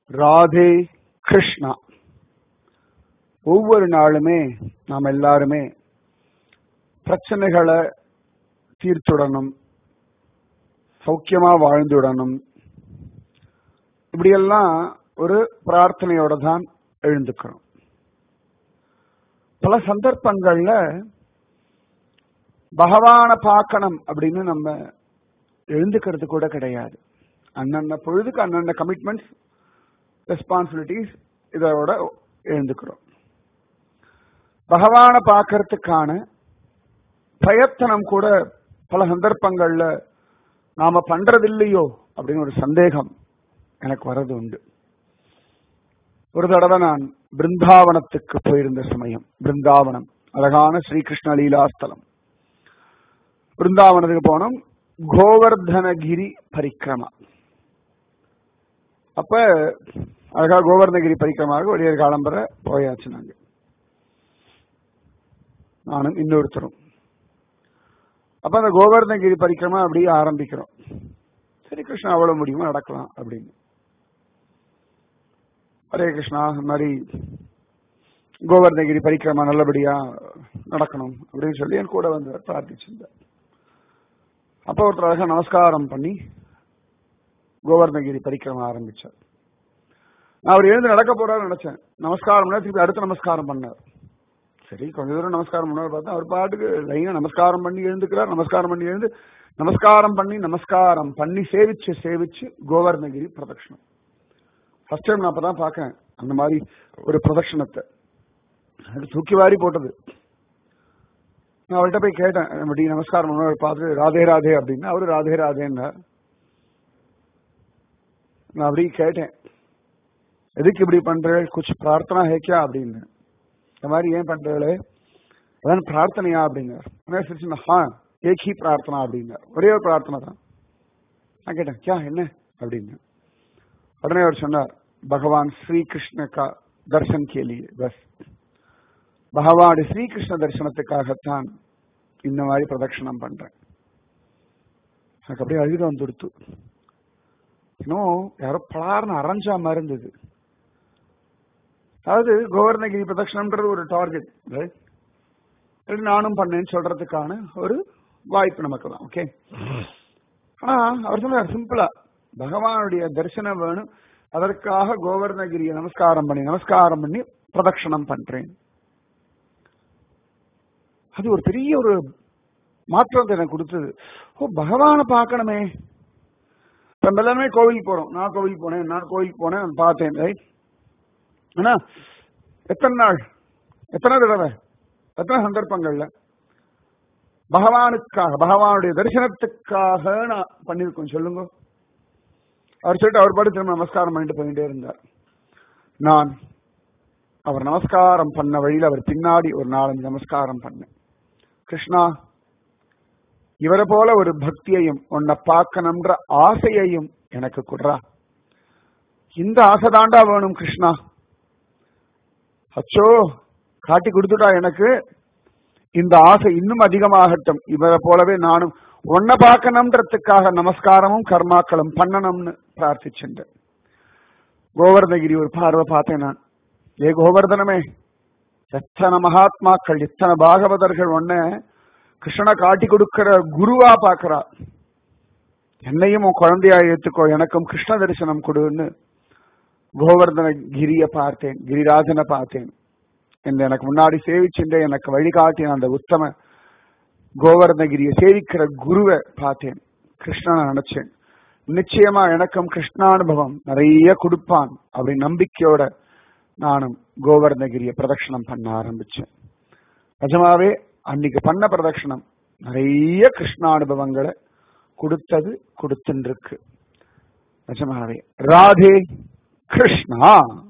ராதே கிருஷ்ணா ஒவ்வொரு நாளுமே நாம் எல்லாருமே பிரச்சனைகளை தீர்த்துடணும் சௌக்கியமா வாழ்ந்துடணும் இப்படியெல்லாம் ஒரு பிரார்த்தனையோட தான் எழுந்துக்கிறோம் பல சந்தர்ப்பங்கள்ல பகவான பார்க்கணும் அப்படின்னு நம்ம எழுந்துக்கிறது கூட கிடையாது அண்ணன்ன பொழுதுக்கு அண்ணன்ன கமிட்மெண்ட்ஸ் ரெஸ்பான்சிபிலிட்டிஸ் இதோட எழுந்துக்கிறோம் பகவான பார்க்கறதுக்கான பிரயத்தனம் கூட பல சந்தர்ப்பங்கள்ல நாம பண்றதில்லையோ அப்படின்னு ஒரு சந்தேகம் எனக்கு வர்றது உண்டு ஒரு தடவை நான் பிருந்தாவனத்துக்கு போயிருந்த சமயம் பிருந்தாவனம் அழகான ஸ்ரீகிருஷ்ண லீலாஸ்தலம் பிருந்தாவனத்துக்கு போனோம் கோவர்தனகிரி பரிக்கிரமா அப்ப அழகா கோவர்தனகிரி பரிக்கிரமாக வெளியே காலம்பர போயாச்சு நாங்க நானும் இன்னொருத்தரும் அப்ப அந்த கோவர்தனகிரி பரிக்கிரமா அப்படியே ஆரம்பிக்கிறோம் சரி கிருஷ்ணா அவ்வளவு முடியுமா நடக்கலாம் அப்படின்னு ஹரே கிருஷ்ணா இந்த மாதிரி கோவர்தனகிரி பரிக்கிரமா நல்லபடியா நடக்கணும் அப்படின்னு சொல்லி என் கூட வந்து பிரார்த்திச்சிருந்தார் அப்ப ஒருத்தர் அழகா நமஸ்காரம் பண்ணி கோவர்தனகிரி பரிக்கிரமா ஆரம்பிச்சார் நான் அவர் எழுந்து நடக்க போறாரு நினைச்சேன் நமஸ்காரம் திருப்பி அடுத்த நமஸ்காரம் பண்ணார் சரி கொஞ்ச தூரம் நமஸ்காரம் பண்ணார் பார்த்தா அவர் பாட்டுக்கு லைனா நமஸ்காரம் பண்ணி எழுந்துக்கிறார் நமஸ்காரம் பண்ணி எழுந்து நமஸ்காரம் பண்ணி நமஸ்காரம் பண்ணி சேவிச்சு சேவிச்சு கோவர்ணகிரி பிரதட்சணம் ஃபர்ஸ்ட் டைம் நான் அப்பதான் பார்க்கறேன் அந்த மாதிரி ஒரு பிரதட்சணத்தை அது தூக்கி வாரி போட்டது நான் அவர்கிட்ட போய் கேட்டேன் அப்படி நமஸ்காரம் பண்ணவர் பார்த்துட்டு ராதே ராதே அப்படின்னு அவரு ராதே ராதேன்னார் நான் அப்படி கேட்டேன் எதுக்கு இப்படி பண்ற குछ பிரார்த்தனா है क्या அப்படின்னு இந்த மாதிரி ஏன் பண்றீங்களே அதான் பிரார்த்தனையா அப்படின்னார் சிரிச்சு ஹா ஏக் ஹி பிரார்த்தனா அப்படின்னார் ஒரே ஒரு பிரார்த்தனை தான் நான் கேட்டேன் கியா என்ன அப்படின்னு உடனே அவர் சொன்னார் பகவான் ஸ்ரீ கிருஷ்ண கா தர்சன் கேலியே பஸ் பகவான் ஸ்ரீகிருஷ்ண தரிசனத்துக்காகத்தான் இந்த மாதிரி பிரதட்சணம் பண்றேன் எனக்கு அப்படியே அழுக வந்துடுத்து இன்னும் யாரோ பலார்னு அரைஞ்சா மாதிரி இருந்தது அதாவது கோவர்ணகிரி பிரதட்சணம்ன்றது ஒரு டார்கெட் நானும் பண்ணேன்னு சொல்றதுக்கான ஒரு வாய்ப்பு நமக்கு தான் ஓகே ஆனா அவர் சொன்னார் சிம்பிளா பகவானுடைய தரிசனம் வேணும் அதற்காக கோவர்ணகிரியை நமஸ்காரம் பண்ணி நமஸ்காரம் பண்ணி பிரதட்சணம் பண்றேன் அது ஒரு பெரிய ஒரு மாற்றத்தை எனக்கு கொடுத்தது ஓ பகவானை பார்க்கணுமே நம்ம எல்லாருமே கோவிலுக்கு போறோம் நான் கோவிலுக்கு போனேன் நான் கோவிலுக்கு போனேன் பார்த்தேன் ரைட் ஆனா எத்தனை நாள் எத்தனை தடவை எத்தனை சந்தர்ப்பங்கள்ல பகவானுக்காக பகவானுடைய தரிசனத்துக்காக நான் பண்ணிருக்கோம் சொல்லுங்க அவர் சொல்லிட்டு அவர் பாட்டு திரும்ப நமஸ்காரம் பண்ணிட்டு போயிட்டே இருந்தார் நான் அவர் நமஸ்காரம் பண்ண வழியில் அவர் பின்னாடி ஒரு நாலஞ்சு நமஸ்காரம் பண்ணேன் கிருஷ்ணா இவரை போல ஒரு பக்தியையும் உன்னை பார்க்கணும்ன்ற ஆசையையும் எனக்கு குடுறா இந்த ஆசை தாண்டா வேணும் கிருஷ்ணா அச்சோ காட்டி கொடுத்துட்டா எனக்கு இந்த ஆசை இன்னும் அதிகமாகட்டும் இவரை போலவே நானும் உன்னை பார்க்கணும்ன்றதுக்காக நமஸ்காரமும் கர்மாக்களும் பண்ணணும்னு பிரார்த்திச்சென்றேன் கோவர்தகிரி ஒரு பார்வை பார்த்தேன் நான் ஏ கோவர்தனமே எத்தனை மகாத்மாக்கள் எத்தனை பாகவதர்கள் ஒன்ன கிருஷ்ணனை காட்டி கொடுக்கிற குருவா பாக்குறா என்னையும் உன் குழந்தையா ஏத்துக்கோ எனக்கும் கிருஷ்ண தரிசனம் கொடுன்னு கோவர்தன கிரிய பார்த்தேன் கிரிராஜனை பார்த்தேன் என்று எனக்கு முன்னாடி சேவிச்சுட்டு எனக்கு வழிகாட்டின அந்த உத்தம கோவர்தனகிரியை சேவிக்கிற குருவை பார்த்தேன் கிருஷ்ணனை நினைச்சேன் நிச்சயமா எனக்கும் கிருஷ்ணானுபவம் நிறைய கொடுப்பான் அப்படி நம்பிக்கையோட நானும் கோவர்தனகிரிய பிரதட்சணம் பண்ண ஆரம்பிச்சேன் நிஜமாவே அன்னைக்கு பண்ண பிரதட்சணம் நிறைய கிருஷ்ணானுபவங்களை கொடுத்தது கொடுத்துருக்கு நிஜமாவே ராதே கிருஷ்ணா